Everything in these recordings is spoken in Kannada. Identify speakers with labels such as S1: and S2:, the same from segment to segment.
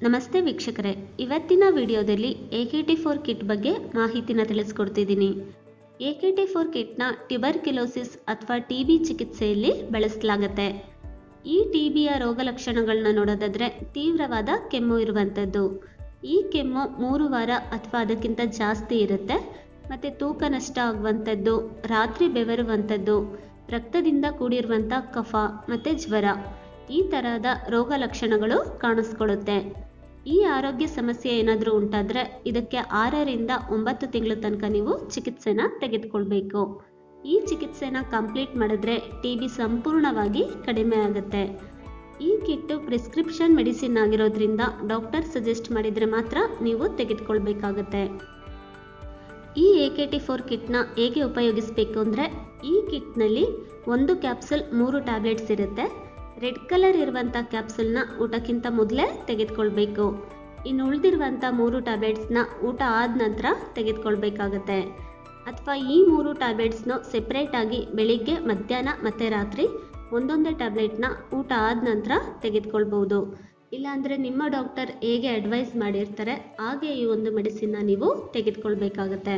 S1: ನಮಸ್ತೆ ವೀಕ್ಷಕರೇ ಇವತ್ತಿನ ವಿಡಿಯೋದಲ್ಲಿ A K T four kit ಬಗ್ಗೆ ಮಾಹಿತಿನ ತಿಳಿಸ್ಕೊಡ್ತಿದ್ದೀನಿ ಎ ಕೆ ಟಿ ಫೋರ್ ಕಿಟ್ನ ಟ್ಯುಬರ್ಕ್ಯುಲೋಸಿಸ್ ಅಥವಾ ಟಿ ಬಿ ಚಿಕಿತ್ಸೆಯಲ್ಲಿ ಬಳಸಲಾಗುತ್ತೆ ಈ ಟಿ ಬಿಯ ರೋಗ ಲಕ್ಷಣಗಳನ್ನ ನೋಡೋದಾದ್ರೆ ತೀವ್ರವಾದ ಕೆಮ್ಮು ಇರುವಂಥದ್ದು ಈ ಕೆಮ್ಮು ಮೂರು ವಾರ ಅಥವಾ ಅದಕ್ಕಿಂತ ಜಾಸ್ತಿ ಇರುತ್ತೆ ಮತ್ತು ತೂಕ ನಷ್ಟ ಆಗುವಂಥದ್ದು ರಾತ್ರಿ ಬೆವರುವಂಥದ್ದು ರಕ್ತದಿಂದ ಕೂಡಿರುವಂಥ ಕಫ ಮತ್ತು ಜ್ವರ ಈ ತರಹದ ರೋಗ ಲಕ್ಷಣಗಳು ಕಾಣಿಸ್ಕೊಳ್ಳುತ್ತೆ ಈ ಆರೋಗ್ಯ ಸಮಸ್ಯೆ ಏನಾದರೂ ಉಂಟಾದರೆ ಇದಕ್ಕೆ ಆರರಿಂದ ಒಂಬತ್ತು ತಿಂಗಳ ತನಕ ನೀವು ಚಿಕಿತ್ಸೆನ ತೆಗೆದುಕೊಳ್ಬೇಕು ಈ ಚಿಕಿತ್ಸೆನ ಕಂಪ್ಲೀಟ್ ಮಾಡಿದ್ರೆ ಟಿ ಬಿ ಸಂಪೂರ್ಣವಾಗಿ ಕಡಿಮೆ ಆಗುತ್ತೆ ಈ ಕಿಟ್ಟು ಪ್ರಿಸ್ಕ್ರಿಪ್ಷನ್ ಮೆಡಿಸಿನ್ ಆಗಿರೋದ್ರಿಂದ ಡಾಕ್ಟರ್ ಸಜೆಸ್ಟ್ ಮಾಡಿದರೆ ಮಾತ್ರ ನೀವು ತೆಗೆದುಕೊಳ್ಬೇಕಾಗತ್ತೆ ಈ ಎ ಕೆ ಟಿ ಫೋರ್ ಕಿಟ್ನ ಹೇಗೆ ಉಪಯೋಗಿಸಬೇಕು ಅಂದರೆ ಈ ಕಿಟ್ನಲ್ಲಿ ಒಂದು ಕ್ಯಾಪ್ಸುಲ್ ಮೂರು ಟ್ಯಾಬ್ಲೆಟ್ಸ್ ಇರುತ್ತೆ ರೆಡ್ ಕಲರ್ ಇರುವಂಥ ಕ್ಯಾಪ್ಸುಲ್ನ ಊಟಕ್ಕಿಂತ ಮೊದಲೇ ತೆಗೆದುಕೊಳ್ಬೇಕು ಇನ್ನು ಉಳಿದಿರುವಂಥ ಮೂರು ಟ್ಯಾಬ್ಲೆಟ್ಸ್ನ ಊಟ ಆದ ನಂತರ ತೆಗೆದುಕೊಳ್ಬೇಕಾಗತ್ತೆ ಅಥವಾ ಈ ಮೂರು ಟ್ಯಾಬ್ಲೆಟ್ಸ್ನು ಸೆಪ್ರೇಟಾಗಿ ಬೆಳಿಗ್ಗೆ ಮಧ್ಯಾಹ್ನ ಮತ್ತು ರಾತ್ರಿ ಒಂದೊಂದೇ ಟ್ಯಾಬ್ಲೆಟ್ನ ಊಟ ಆದ ನಂತರ ತೆಗೆದುಕೊಳ್ಬೋದು ಇಲ್ಲಾಂದರೆ ನಿಮ್ಮ ಡಾಕ್ಟರ್ ಹೇಗೆ ಅಡ್ವೈಸ್ ಮಾಡಿರ್ತಾರೆ ಹಾಗೆ ಈ ಒಂದು ಮೆಡಿಸಿನ್ನ ನೀವು ತೆಗೆದುಕೊಳ್ಬೇಕಾಗತ್ತೆ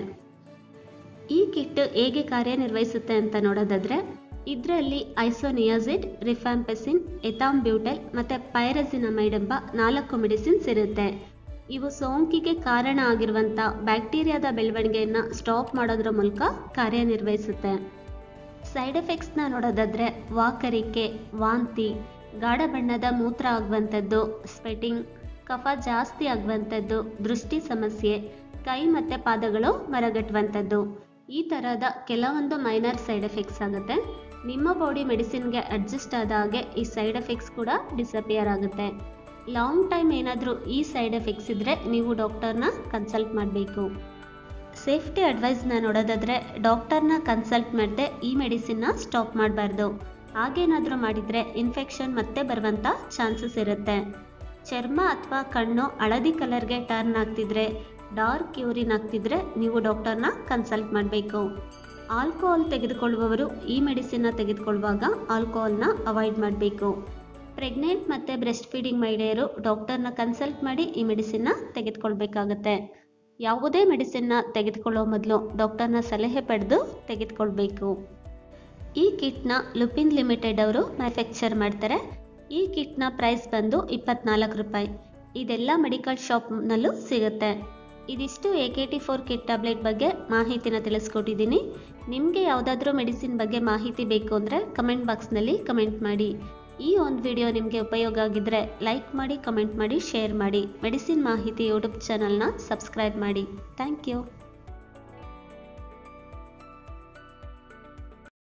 S1: ಈ ಕಿಟ್ ಹೇಗೆ ಕಾರ್ಯನಿರ್ವಹಿಸುತ್ತೆ ಅಂತ ನೋಡೋದಾದ್ರೆ ಇದರಲ್ಲಿ ಐಸೋನಿಯಾಸಿಡ್ ರಿಫಾಂಪೆಸಿನ್ ಎಥಾಂಬ್ಯೂಟೆಲ್ ಮತ್ತು ಪೈರಸಿನಮೈಡ್ ಎಂಬ ನಾಲ್ಕು ಮೆಡಿಸಿನ್ಸ್ ಇರುತ್ತೆ ಇವು ಸೋಂಕಿಗೆ ಕಾರಣ ಆಗಿರುವಂಥ ಬ್ಯಾಕ್ಟೀರಿಯಾದ ಬೆಳವಣಿಗೆಯನ್ನು ಸ್ಟಾಪ್ ಮಾಡೋದ್ರ ಮೂಲಕ ಕಾರ್ಯನಿರ್ವಹಿಸುತ್ತೆ ಸೈಡ್ ಎಫೆಕ್ಟ್ಸ್ನ ನೋಡೋದಾದ್ರೆ ವಾಕರಿಕೆ ವಾಂತಿ ಗಾಢ ಬಣ್ಣದ ಮೂತ್ರ ಆಗುವಂಥದ್ದು ಸ್ವೆಟಿಂಗ್ ಕಫ ಜಾಸ್ತಿ ಆಗುವಂಥದ್ದು ದೃಷ್ಟಿ ಸಮಸ್ಯೆ ಕೈ ಮತ್ತು ಪಾದಗಳು ಮರಗಟ್ಟುವಂಥದ್ದು ಈ ಥರದ ಕೆಲವೊಂದು ಮೈನರ್ ಸೈಡ್ ಎಫೆಕ್ಟ್ಸ್ ಆಗುತ್ತೆ ನಿಮ್ಮ ಬಾಡಿ ಮೆಡಿಸಿನ್ಗೆ ಅಡ್ಜಸ್ಟ್ ಆದ ಹಾಗೆ ಈ ಸೈಡ್ ಎಫೆಕ್ಟ್ಸ್ ಕೂಡ ಡಿಸಪಿಯರ್ ಆಗುತ್ತೆ ಲಾಂಗ್ ಟೈಮ್ ಏನಾದರೂ ಈ ಸೈಡ್ ಎಫೆಕ್ಟ್ಸ್ ಇದ್ದರೆ ನೀವು ಡಾಕ್ಟರ್ನ ಕನ್ಸಲ್ಟ್ ಮಾಡಬೇಕು ಸೇಫ್ಟಿ ಅಡ್ವೈಸ್ನ ನೋಡೋದಾದರೆ ಡಾಕ್ಟರ್ನ ಕನ್ಸಲ್ಟ್ ಮಾಡದೆ ಈ ಮೆಡಿಸಿನ್ನ ಸ್ಟಾಪ್ ಮಾಡಬಾರ್ದು ಹಾಗೇನಾದರೂ ಮಾಡಿದರೆ ಇನ್ಫೆಕ್ಷನ್ ಮತ್ತೆ ಬರುವಂಥ ಚಾನ್ಸಸ್ ಇರುತ್ತೆ ಚರ್ಮ ಅಥವಾ ಕಣ್ಣು ಹಳದಿ ಕಲರ್ಗೆ ಟರ್ನ್ ಆಗ್ತಿದ್ರೆ ಡಾರ್ಕ್ ಯೂರಿನ್ ಆಗ್ತಿದ್ರೆ ನೀವು ಡಾಕ್ಟರ್ನ ಕನ್ಸಲ್ಟ್ ಮಾಡಬೇಕು ಆಲ್ಕೋಹಾಲ್ ತೆಗೆದುಕೊಳ್ಳುವವರು ಈ ಮೆಡಿಸಿನ್ನ ತೆಗೆದುಕೊಳ್ಳುವಾಗ ಆಲ್ಕೋಹಾಲ್ನ ಅವಾಯ್ಡ್ ಮಾಡಬೇಕು ಪ್ರೆಗ್ನೆಂಟ್ ಮತ್ತು ಬ್ರೆಸ್ಟ್ ಫೀಡಿಂಗ್ ಮಹಿಳೆಯರು ಡಾಕ್ಟರ್ನ ಕನ್ಸಲ್ಟ್ ಮಾಡಿ ಈ ಮೆಡಿಸಿನ್ನ ತೆಗೆದುಕೊಳ್ಬೇಕಾಗತ್ತೆ ಯಾವುದೇ ಮೆಡಿಸಿನ್ನ ತೆಗೆದುಕೊಳ್ಳೋ ಮೊದಲು ಡಾಕ್ಟರ್ನ ಸಲಹೆ ಪಡೆದು ತೆಗೆದುಕೊಳ್ಬೇಕು ಈ ಕಿಟ್ನ ಲುಪಿನ್ ಲಿಮಿಟೆಡ್ ಅವರು ಮ್ಯಾನುಫ್ಯಾಕ್ಚರ್ ಮಾಡ್ತಾರೆ ಈ ಕಿಟ್ನ ಪ್ರೈಸ್ ಬಂದು ಇಪ್ಪತ್ನಾಲ್ಕು ರೂಪಾಯಿ ಇದೆಲ್ಲ ಮೆಡಿಕಲ್ ಶಾಪ್ನಲ್ಲೂ ಸಿಗುತ್ತೆ ಇದಿಷ್ಟು A K T four kit tablet ಬಗ್ಗೆ ಮಾಹಿತಿನ ತಿಳಿಸ್ಕೊಟ್ಟಿದ್ದೀನಿ ನಿಮಗೆ ಯಾವುದಾದ್ರೂ ಮೆಡಿಸಿನ್ ಬಗ್ಗೆ ಮಾಹಿತಿ ಬೇಕು ಅಂದರೆ ಕಮೆಂಟ್ ಬಾಕ್ಸ್ನಲ್ಲಿ ಕಮೆಂಟ್ ಮಾಡಿ ಈ ಒಂದು ವಿಡಿಯೋ ನಿಮಗೆ ಉಪಯೋಗ ಆಗಿದ್ದರೆ ಲೈಕ್ ಮಾಡಿ ಕಮೆಂಟ್ ಮಾಡಿ ಶೇರ್ ಮಾಡಿ ಮೆಡಿಸಿನ್ ಮಾಹಿತಿ ಯೂಟ್ಯೂಬ್ ಚಾನಲ್ನ ಸಬ್ಸ್ಕ್ರೈಬ್ ಮಾಡಿ ಥ್ಯಾಂಕ್ ಯು